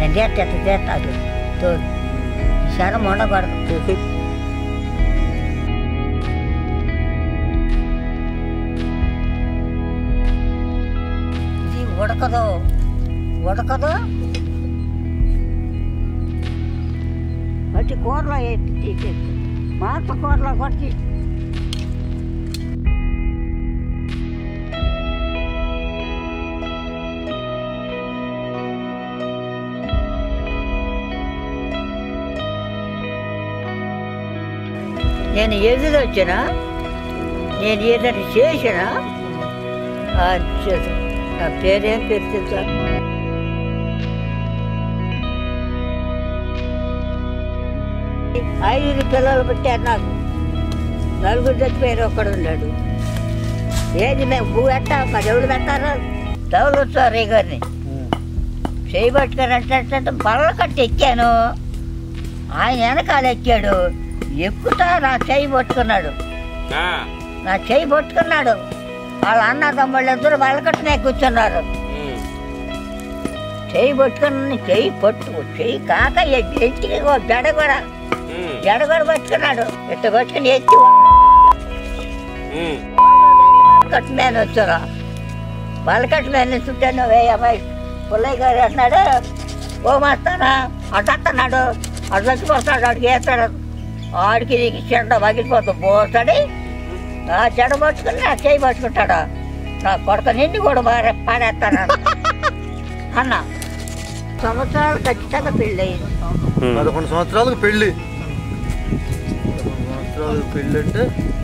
నేను చేస్తే ఎట్లా చేస్తాడు తోడు శరం ఉండకూడదు ఇది ఉడకదు ఉడకదు వచ్చి కూరలో ఎత్తి తీసేసి మాంస కూరలో కొట్టి నేను ఎదురొచ్చినా నేను ఏదైనా చేసినా చేసు నా పేరేం పేరు తెలుసా ఐదు పిల్లలు పెట్టారు నాకు నలుగురు చచ్చిపోయారు ఒక్కడు ఉన్నాడు ఏది మేము భూ ఎట్టా మరి ఎవరు పెట్టారు దౌలు వచ్చారు గారిని చేయి పట్టుకారంటే బల్ల కట్టి ఎక్కాను ఆయన వెనకాల ఎక్కాడు ఎక్కుతా నా చేయి పట్టుకున్నాడు నా చేయి పట్టుకున్నాడు వాళ్ళ అన్న తమ్ముళ్ళు ఇద్దరు బలకట్టునే కూర్చున్నారు చేయి పట్టుకుని చేయి పట్టు చేయి కాక ఎత్తికి జడ కూడా జడ కూడా పట్టుకున్నాడు ఇట్ట పట్టుకుని ఎత్తి బలకట్టు మీద వచ్చారా బలకట్టు మీద చుట్టాను వే అమ్మాయి పుల్లయ్య గారు అంటున్నాడు ఓ మాస్తానా అట్టన్నాడు అటు చచ్చిపోతాడు ఆడికి వేస్తాడు ఆడికి నీకు చెడ్డ పగిలిపోతుంది పోతాడు ఆ చెడ పట్టుకుని నా చేయి పట్టుకుంటాడు నా కొడుకు నిన్ను కూడా బాగా పాడేస్తాను అన్న సంవత్సరాలు ఖచ్చితంగా పెళ్ళి అయింది పదకొండు సంవత్సరాలకు పెళ్ళి పదకొండు సంవత్సరాలకు పెళ్ళి అంటే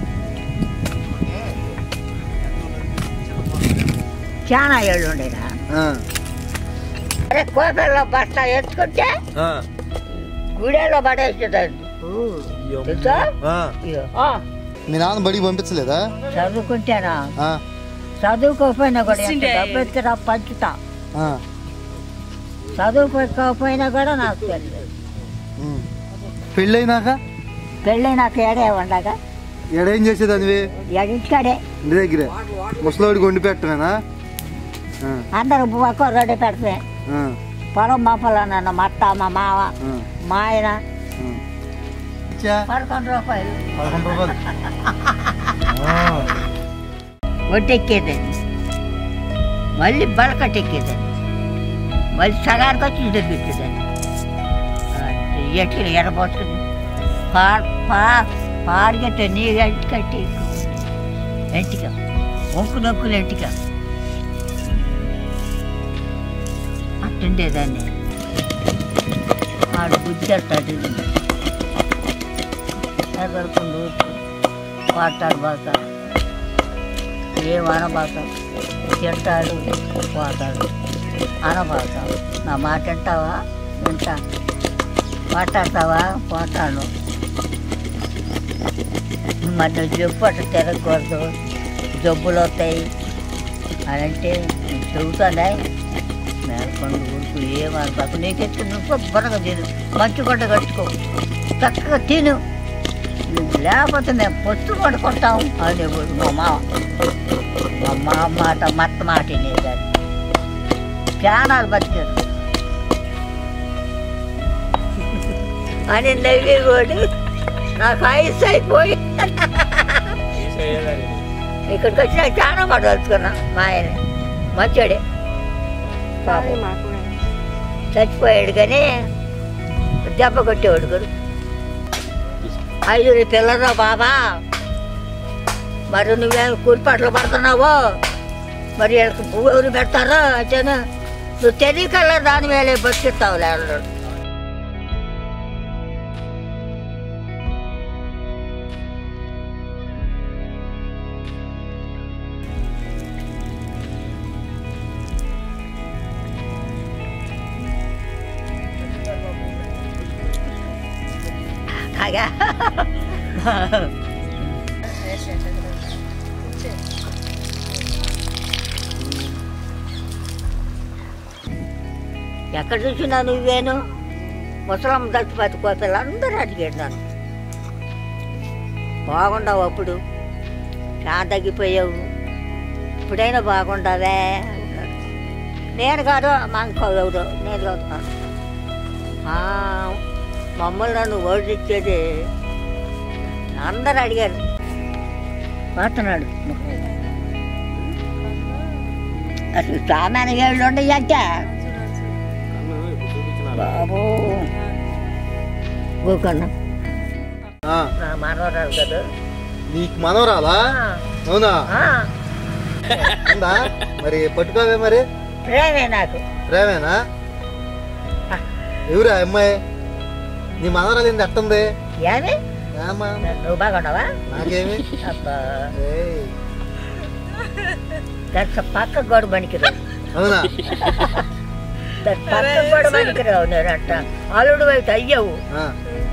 చాలా ఏళ్ళు ఉండేనా ఆ, అరే కోపల్లో బస్తా ఎత్తుకుంటే ఆ, గుడేలో పడేసేదాన్ని తెలుసా ఆ. ఇగో, ఆ, మీ నాన్న బడికి పంపించలేదా చదువుకుంటేనా ఆ, చదువుకోకపోయినా కూడా ఎంత డబ్బు ఎత్తురా పంచుతా ఆ, చదువుకోకపోయినా కూడా నాకు తెలియదు ఉమ్. పెళ్ళైనాక పెళ్ళి నాకు ఏడే ఉండగా ఎడేం చేసేదానివి ఎడింటికాడే ఇంటి దగ్గరే ముసలోడికి వండి పెట్టమేనా ఆ, అందరూ ఒక్కో రోడ్డు పెడితే ఆ, పొలం మాపలో నన్ను మా అత్త మా మావ ఆ, మా ఆయన ఆ. ఇచ్చా? పదకొండు రూపాయలు పదకొండు రూపాయలు ఆ, ఒడ్డెక్కేదండి మళ్ళీ బలకట్టెక్కేదండి మళ్ళీ సగానికి వచ్చి ఇంటికి పెట్టేదండి ఎట్టుకుని ఎడబోసుకుని పా పా పాడిగట్ట నీ ఎంటి కట్టి ఎంటిక ఒంకు నొక్కులు ఎంటిక అట్టుండేదాన్ని వాడు బుద్ధి అట్టాడు ఎదరుకుండు పాటాడు బాగా ఏం అనబాతాడు తింటాడు పోతాడు అనబాతాడు నా మాట వింటావా వింటా మాట్లాడతావా పోతాను మరి నువ్వు చెప్పు అట్లా తిరగకూడదు జబ్బులు వస్తాయి అని అంటే నేను చెబుతానే మేల్కొండ ఊరుకు ఏమనుకోకు నీకు ఎత్తు నువ్వు శుభ్రంగా తిను మంచి గుడ్డ కట్టుకో చక్కగా తిను నువ్వు లేకపోతే మేము పొత్తు పడుకుంటాం అనేవాడు మా మామ మా మామ మాట మత్త మాట వినేదాన్ని ప్రాణాలు బతికారు అని నవ్వేవాడు నాకు ఆయుస్ అయిపోయి ఇక్కడికి వచ్చి నాకు చాలా మాట వలుచుకున్నా మా ఆయన మంచోడే పాపం చచ్చిపోయాడు కానీ దెబ్బ కొట్టేవాడు కూడా ఐదుగురు పిల్లలు బాబా మరి నువ్వేం కూలిపాట్లు పడుతున్నావు మరి వీళ్ళకి పువ్వు ఎవరు పెడతారో అంతేనా నువ్వు తెలియకల్లా దాని వేలే బతికిస్తావు లేడు కాగా ఎక్కడ చూసినా నువ్వేను ముసలమ్మ దచ్చిపోతే కోపిల్ల అందరూ అడిగాడు నన్ను బాగుండవు అప్పుడు చాలా తగ్గిపోయావు ఇప్పుడైనా బాగుండవే అన్నాడు నేను కాదు మా ఇంకో ఎవరు నేను చదువుతాను ఆ, మమ్మల్ని నన్ను ఓడిచ్చేది అందరు అడిగారు పోతున్నాడు అసలు సామాన్య ఏళ్ళు ఉండయంటే బాబు ఊకన్నా ఆ, నా మనవరాలు కదా నీకు మనవరాలా ఆ, అవునా ఆ, ఉందా మరి పట్టుకోవే మరి ప్రేమే నాకు ప్రేమేనా ఎవరా అమ్మాయి నీ మనవరాలు ఏంది ఎట్టుంది ఏమి ఏమ్మా నువ్వు బాగున్నావా నాకేమి అబ్బా ఏయ్, దర్శ పక్క గోడ పనికిరావు అవునా దర్శ పక్క గోడ పనికిరావు నేనంట అల్లుడు అయితే అయ్యావు ఆ.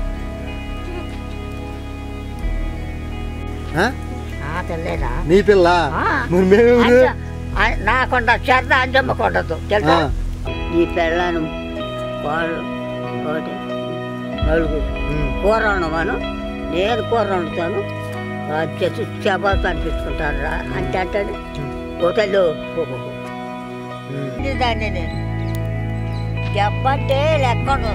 ఆ? ఆ తెల్లేదా నీ పిల్ల ఆ. మరి మేమెవరు అంజ- ఆ- నా కొండ చెత్త అంజమ్మ కొండదు తెలుసా ఆ. ఈ పిల్లను వాళ్ళు ఒకటి నలుగురు ఉమ్. కూర వండమను నేను కూర వండుతాను వచ్చేసి చపాతీ అనిపించుకుంటాను రా అంటే అంటాడు హోటల్లో ఉమ్. దాన్ని నేను చెప్పంటే లెక్కను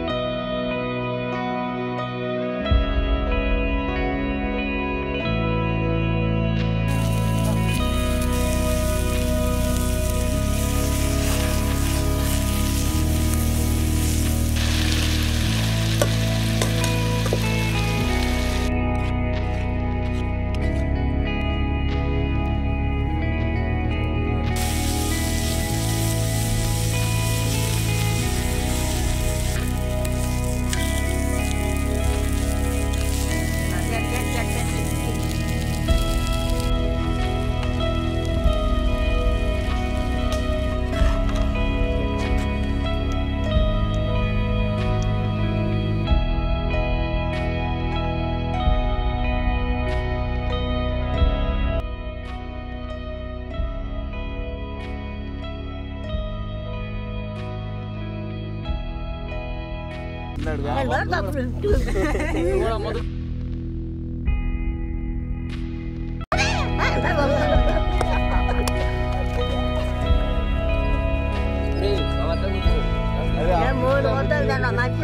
మూడు వందలు దాన్న మంచి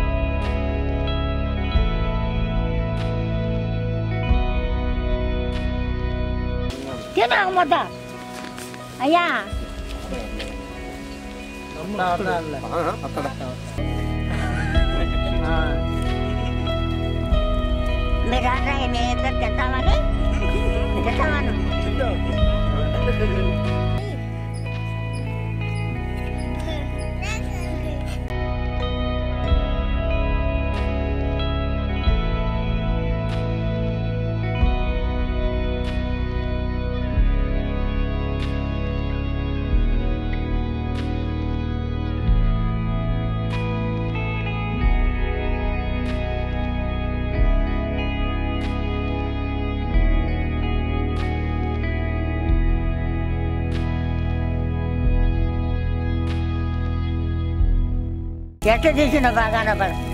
తినాక మొత్త అయ్యా ఆ. మీరు అన్నా మీ ఇద్దరు తింటామని తింటామని ఎట్ట తీసిన బాగానే పడ